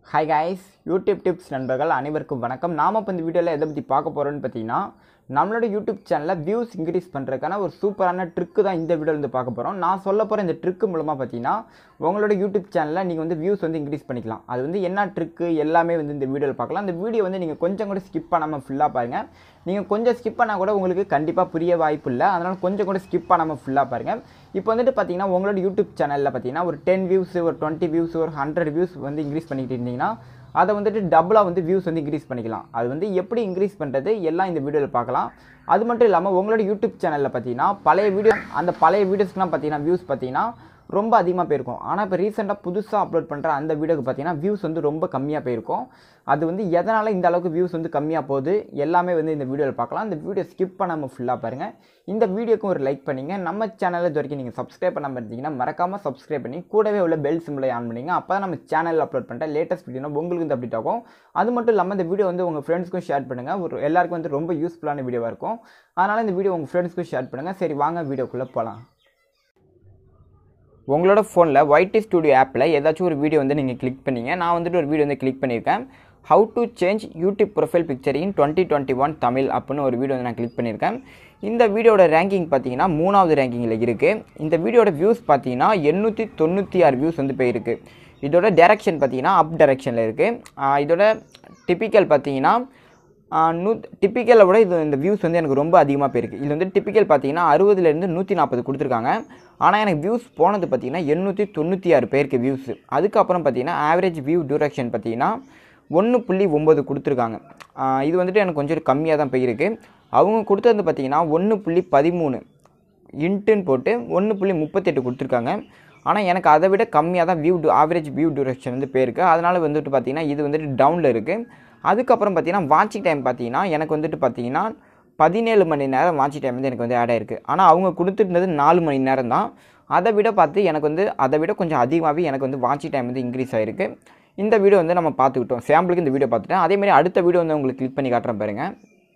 hi guys YouTube tips நண்பர்கள் அனைவருக்கும் வணக்கம் நாம் இப்போ இந்த வீடியோவில் எதை பற்றி பார்க்க போகிறோன்னு பார்த்தீங்கன்னா நம்மளோட யூடியூப் சேனலில் வியூஸ் இன்க்ரீஸ் பண்ணுறதுக்கான ஒரு சூப்பரான ட்ரிக்கு தான் இந்த வீடியோவில் வந்து பார்க்க போகிறோம் நான் சொல்ல போகிற இந்த ட்ரிக்கு மூலமாக பார்த்தீங்கன்னா உங்களோட யூடியூப் சேனலில் நீங்கள் வந்து வியூஸ் வந்து இன்க்ரீஸ் பண்ணிக்கலாம் அது வந்து என்ன ட்ரிக்கு எல்லாமே வந்து இந்த வீடியோவில் பார்க்கலாம் இந்த வீடியோ வந்து நீங்கள் கொஞ்சம் கூட ஸ்கிப் பண்ணாமல் ஃபுல்லாக பாருங்கள் நீங்கள் கொஞ்சம் ஸ்கிப் பண்ணால் கூட உங்களுக்கு கண்டிப்பாக புரிய வாய்ப்பு இல்லை அதனால் கொஞ்சம் கூட ஸ்கிப் பண்ணாமல் ஃபுல்லாக பாருங்கள் இப்போ வந்துட்டு பார்த்தீங்கன்னா உங்களோட யூடியூப் சேனலில் பார்த்தீங்கன்னா ஒரு டென் வியூஸ் ஒரு டுவெண்ட்டி வியூஸ் ஒரு ஹண்ட்ரட் வியூஸ் வந்து இன்க்ரீஸ் பண்ணிக்கிட்டு இருந்தீங்கன்னா அதை வந்துட்டு டபுளாக வந்து வியூஸ் வந்து இன்க்ரீஸ் பண்ணிக்கலாம் அது வந்து எப்படி இன்க்ரீஸ் பண்ணுறது எல்லாம் இந்த வீடியோவில் பார்க்கலாம் அது மட்டும் இல்லாமல் உங்களோட யூடியூப் சேனலில் பார்த்தீங்கன்னா பழைய வீடியோ அந்த பழைய வீடியோஸ்க்குலாம் பார்த்தீங்கன்னா வியூஸ் பார்த்தீங்கன்னா ரொம்ப அதிகமாக போயிருக்கும் ஆனால் இப்போ ரீசெண்டாக புதுசாக அப்லோட் பண்ணுற அந்த வீடியோக்கு பார்த்தீங்கன்னா வியூஸ் வந்து ரொம்ப கம்மியாக போயிருக்கும் அது வந்து எதனால் இந்த அளவுக்கு வியூஸ் வந்து கம்மியாக போகுது எல்லாமே வந்து இந்த வீடியோவில் பார்க்கலாம் இந்த வீடியோ ஸ்கிப் பண்ணாமல் ஃபுல்லாக பாருங்கள் இந்த வீடியோக்கும் ஒரு லைக் பண்ணிங்க நம்ம சேனலில் இது வரைக்கும் நீங்கள் சப்ஸ்கிரைப் பண்ணாமல் இருந்தீங்கன்னா மறக்காமல் சப்ஸ்கிரைப் பண்ணி கூடவே உள்ள பெல் சிம்பிளை ஆன் பண்ணிங்க அப்போ தான் நம்ம சேனலில் அப்லோட் பண்ணுற லேட்டஸ்ட் வீடியோ உங்களுக்கு வந்து அப்டேட் ஆகும் அது மட்டும் இல்லாமல் இந்த வீடியோ வந்து உங்கள் ஃப்ரெண்ட்ஸ்க்கும் ஷேர் பண்ணுங்கள் ஒரு எல்லாருக்கும் வந்து ரொம்ப யூஸ்ஃபுல்லான வீடியோவாக இருக்கும் அதனால் இந்த வீடியோ உங்கள் ஃப்ரெண்ட்ஸ்க்கும் ஷேர் பண்ணுங்கள் சரி வாங்க வீடியோக்குள்ளே போகலாம் உங்களோட ஃபோனில் ஒய்டி ஸ்டுடியோ ஆப்பில் ஏதாச்சும் ஒரு வீடியோ வந்து நீங்கள் கிளிக் பண்ணீங்க நான் வந்துட்டு ஒரு வீடியோ வந்து கிளிக் பண்ணியிருக்கேன் how to change YouTube profile picture in twenty twenty one Tamil அப்படின்னு ஒரு வீடியோ வந்து நான் கிளிக் பண்ணியிருக்கேன் இந்த வீடியோட ரேங்கிங் பார்த்தீங்கன்னா மூணாவது ரேங்கிங்கில் இருக்குது இந்த வீடியோட வியூஸ் பார்த்தீங்கன்னா எண்ணூற்றி தொண்ணூற்றி ஆறு வியூஸ் வந்து போயிருக்கு இதோட டேரக்ஷன் பார்த்தீங்கன்னா அப் டேரக்ஷனில் இருக்குது இதோட டிப்பிக்கல் பார்த்தீங்கன்னா நூ டிப்பிக்கலை விட இது இந்த வியூஸ் வந்து எனக்கு ரொம்ப அதிகமாக போயிருக்கு இது வந்து டிப்பிக்கல் பார்த்தீங்கன்னா அறுபதுலேருந்து நூற்றி நாற்பது கொடுத்துருக்காங்க ஆனால் எனக்கு வியூஸ் போனது பார்த்தீங்கன்னா எண்ணூற்றி தொண்ணூற்றி ஆறு பேருக்கு வியூஸ் அதுக்கப்புறம் பார்த்தீங்கன்னா ஆவரேஜ் வியூ டியூரேஷன் பார்த்தீங்கன்னா ஒன்று புள்ளி ஒம்பது கொடுத்துருக்காங்க இது வந்துட்டு எனக்கு கொஞ்சம் கம்மியாக தான் போயிருக்கு அவங்க கொடுத்தது பார்த்தீங்கன்னா ஒன்று புள்ளி பதிமூணு இன்ட்டுன்னு போட்டு ஒன்று புள்ளி முப்பத்தெட்டு கொடுத்துருக்காங்க ஆனால் எனக்கு அதை விட கம்மியாக தான் வியூ ஆவரேஜ் வியூ டியூரேஷன் வந்து போயிருக்கு அதனால் வந்துட்டு பார்த்தீங்கன்னா இது வந்துட்டு டவுனில் இருக்குது அதுக்கப்புறம் பார்த்தீங்கன்னா வாட்சிங் டைம் பார்த்தீங்கன்னா எனக்கு வந்துட்டு பார்த்தீங்கன்னா பதினேழு மணி நேரம் வாட்சிங் டைம் வந்து எனக்கு வந்து ஆட் ஆயிருக்கு ஆனால் அவங்க கொடுத்துருந்தது நாலு மணி நேரம் தான் அதை விட பார்த்து எனக்கு வந்து அதை விட கொஞ்சம் அதிகமாகவே எனக்கு வந்து வாட்சிங் டைம் வந்து இன்க்ரீஸ் ஆயிருக்கு இந்த வீடியோ வந்து நம்ம பார்த்துக்கிட்டோம் சாம்பிளுக்கு இந்த வீடியோ பார்த்துட்டேன் அதேமாதிரி அடுத்த வீடியோ வந்து உங்களுக்கு கிளிக் பண்ணி காட்டுறேன் பாருங்கள்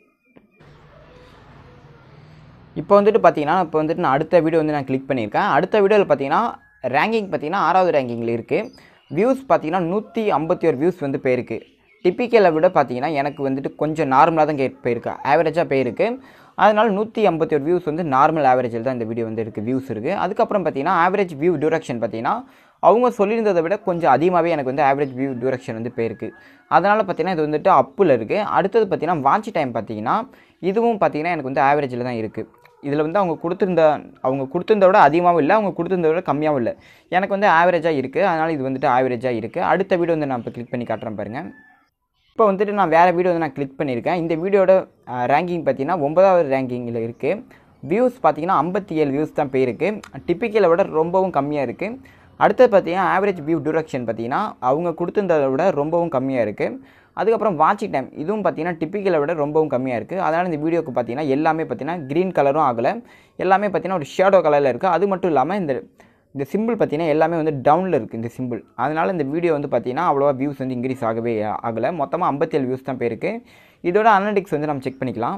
இப்போ வந்துட்டு பார்த்தீங்கன்னா இப்போ வந்துட்டு நான் அடுத்த வீடியோ வந்து நான் கிளிக் பண்ணியிருக்கேன் அடுத்த வீடியோவில் பார்த்தீங்கன்னா ரேங்கிங் பார்த்தீங்கன்னா ஆறாவது ரேங்கிங்கில் இருக்குது வியூஸ் பார்த்தீங்கன்னா நூற்றி ஐம்பத்தி ஒரு வியூஸ் வந்து போயிருக்கு டிப்பிக்கலை விட பார்த்தீங்கன்னா எனக்கு வந்துட்டு கொஞ்சம் நார்மலாக தான் கே போயிருக்கு ஆவரேஜாக போயிருக்கு அதனால் நூற்றி ஐம்பத்தி ஒரு வியூஸ் வந்து நார்மல் ஆவரேஜில் தான் இந்த வீடியோ வந்து இருக்குது வியூஸ் இருக்குது அதுக்கப்புறம் பார்த்தீங்கன்னா ஆவரேஜ் வியூ டியூரக்ஷன் பார்த்தீங்கன்னா அவங்க சொல்லியிருந்ததை விட கொஞ்சம் அதிகமாகவே எனக்கு வந்து ஆவரேஜ் வியூ டியூரக்ஷன் வந்து போயிருக்கு அதனால் பார்த்தீங்கன்னா இது வந்துட்டு அப்பில் இருக்குது அடுத்தது பார்த்தீங்கன்னா வாட்ச் டைம் பார்த்தீங்கன்னா இதுவும் பார்த்தீங்கன்னா எனக்கு வந்து ஆவரேஜில் தான் இருக்குது இதில் வந்து அவங்க கொடுத்துருந்த அவங்க கொடுத்துருந்த விட அதிகமாகவும் இல்லை அவங்க கொடுத்துருந்த விட கம்மியாகவும் இல்லை எனக்கு வந்து ஆவரேஜாக இருக்குது அதனால் இது வந்துட்டு ஆவரேஜாக இருக்குது அடுத்த வீடியோ வந்து நான் இப்போ கிளிக் பண்ணி காட்டுறேன் பாருங்கள் இப்போ வந்துட்டு நான் வேறு வீடியோ வந்து நான் கிளிக் பண்ணியிருக்கேன் இந்த வீடியோட ரேங்கிங் பார்த்தீங்கன்னா ஒன்பதாவது ரேங்கிங்கில் இருக்குது வியூஸ் பார்த்தீங்கன்னா ஐம்பத்தி ஏழு வியூஸ் தான் போயிருக்கு டிப்பிக்கலை விட ரொம்பவும் கம்மியாக இருக்குது அடுத்தது பார்த்தீங்கன்னா ஆவரேஜ் வியூ டியூரக்ஷன் பார்த்தீங்கன்னா அவங்க கொடுத்துருந்ததை விட ரொம்பவும் கம்மியாக இருக்குது அதுக்கப்புறம் வாட்சிங் டைம் இதுவும் பார்த்தீங்கன்னா டிப்பிக்கலை விட ரொம்பவும் கம்மியாக இருக்குது அதனால் இந்த வீடியோக்கு பார்த்தீங்கன்னா எல்லாமே பார்த்தீங்கன்னா க்ரீன் கலரும் ஆகலை எல்லாமே பார்த்தீங்கன்னா ஒரு ஷேடோ கலரில் இருக்குது அது மட்டும் இல்லாமல் இந்த இந்த சிம்பிள் பார்த்தீங்கன்னா எல்லாமே வந்து டவுனில் இருக்குது இந்த சிம்பிள் அதனால் இந்த வீடியோ வந்து பார்த்தீங்கன்னா அவ்வளோவா வியூஸ் வந்து இன்க்ரீஸ் ஆகவே ஆகலை மொத்தமாக ஐம்பத்தேழு வியூஸ் தான் போயிருக்கு இதோட அனலிட்டிக்ஸ் வந்து நம்ம செக் பண்ணிக்கலாம்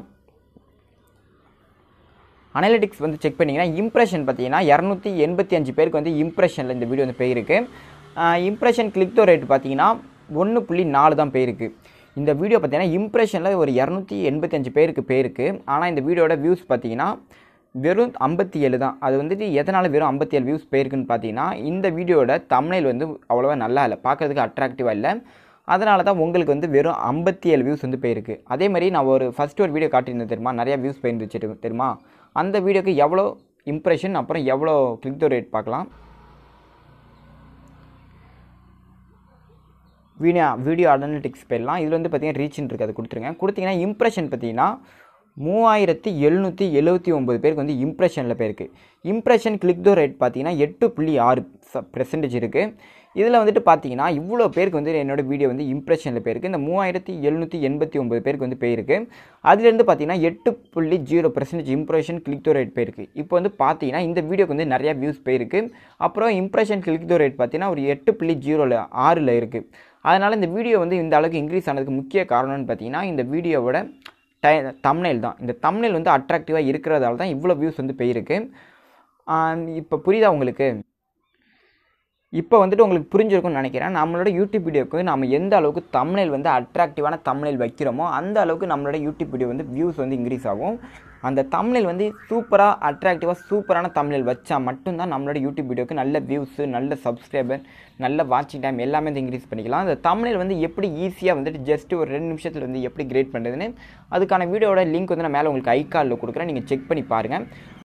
அனலிட்டிக்ஸ் வந்து செக் பண்ணிங்கன்னா இம்ப்ரெஷன் பார்த்தீங்கன்னா இரநூத்தி எண்பத்தி அஞ்சு பேருக்கு வந்து இம்ப்ரெஷனில் இந்த வீடியோ வந்து போயிருக்கு இம்ப்ரெஷன் கிளிக் தோ ரேட் பார்த்தீங்கன்னா ஒன்று புள்ளி நாலு தான் போயிருக்கு இந்த வீடியோ பார்த்தீங்கன்னா இம்ப்ரெஷனில் ஒரு இரநூத்தி எண்பத்தஞ்சு பேருக்கு போயிருக்கு ஆனால் இந்த வீடியோட வியூஸ் பார்த்தீங்கன்னா வெறும் ஐம்பத்தி ஏழு தான் அது வந்துட்டு எதனால் வெறும் ஐம்பத்தி ஏழு வியூஸ் போயிருக்குன்னு பார்த்தீங்கன்னா இந்த வீடியோட தமிழில் வந்து அவ்வளோவா நல்லா இல்லை பார்க்குறதுக்கு அட்ராக்டிவாக இல்லை அதனால தான் உங்களுக்கு வந்து வெறும் ஐம்பத்தி ஏழு வியூஸ் வந்து போயிருக்கு அதே மாதிரி நான் ஒரு ஃபஸ்ட்டு ஒரு வீடியோ காட்டியிருந்தேன் தெரியுமா நிறையா வியூஸ் போயிருந்துச்சு தெரியுமா அந்த வீடியோக்கு எவ்வளோ இம்ப்ரெஷன் அப்புறம் எவ்வளோ கிளிக் த ரேட் பார்க்கலாம் வீடியோ வீடியோ அனலிட்டிக்ஸ் போயிடலாம் இதில் வந்து பார்த்தீங்கன்னா ரீச்னு இருக்குது அது கொடுத்துருங்க கொடுத்தீங்கன்னா இம்ப்ரெஷன் பார்த்தீங்கன்னா மூவாயிரத்தி எழுநூற்றி எழுபத்தி ஒம்பது பேருக்கு வந்து இம்ப்ரெஷனில் போயிருக்கு இம்ப்ரெஷன் கிளிக் தோ ரேட் பார்த்தீங்கன்னா எட்டு புள்ளி ஆறு பெர்சன்டேஜ் இருக்குது இதில் வந்துட்டு பார்த்தீங்கன்னா இவ்வளோ பேருக்கு வந்து என்னோடய வீடியோ வந்து இம்ப்ரெஷனில் போயிருக்கு இந்த மூவாயிரத்தி எழுநூற்றி எண்பத்தி ஒம்பது பேருக்கு வந்து போயிருக்கு அதுலேருந்து பார்த்தீங்கன்னா எட்டு புள்ளி zero percentage impression click through rate போயிருக்கு இப்போ வந்து பார்த்தீங்கன்னா இந்த வீடியோக்கு வந்து நிறையா வியூஸ் போயிருக்கு அப்புறம் இம்ப்ரெஷன் கிளிக் தோ ரேட் பார்த்தீங்கன்னா ஒரு எட்டு புள்ளி ஜீரோவில் ஆறில் இருக்குது அதனால் இந்த வீடியோ வந்து இந்த அளவுக்கு இன்க்ரீஸ் ஆனதுக்கு முக்கிய காரணம்னு பார்த்தீங்கன்னா இந்த வீடியோவோட டை தம்னைல் தான் இந்த தம்னைல் வந்து அட்ராக்டிவாக இருக்கிறதால தான் இவ்வளோ வியூஸ் வந்து போயிருக்கு இப்போ புரியுதா உங்களுக்கு இப்போ வந்துட்டு உங்களுக்கு புரிஞ்சிருக்கும்னு நினைக்கிறேன் நம்மளோட யூடியூப் வீடியோக்கு நம்ம எந்த அளவுக்கு தமிழில் வந்து அட்ராக்டிவான தமிழில் வைக்கிறோமோ அந்த அளவுக்கு நம்மளோட யூடியூப் வீடியோ வந்து வியூஸ் வந்து இன்க்ரீஸ் ஆகும் அந்த தமிழில் வந்து சூப்பராக அட்ராக்டிவாக சூப்பரான தமிழில் வச்சா மட்டும்தான் நம்மளோட யூடியூப் வீடியோக்கு நல்ல வியூஸு நல்ல சப்ஸ்கிரைபர் நல்ல வாட்சிங் டைம் எல்லாமே வந்து இன்க்ரீஸ் பண்ணிக்கலாம் அந்த தமிழில் வந்து எப்படி ஈஸியாக வந்துட்டு ஜஸ்ட் ஒரு ரெண்டு நிமிஷத்தில் வந்து எப்படி கிரியேட் பண்ணுறதுன்னு அதுக்கான வீடியோட லிங்க் வந்து நான் மேலே உங்களுக்கு ஐகார்டில் கொடுக்குறேன் நீங்கள் செக் பண்ணி பாருங்கள்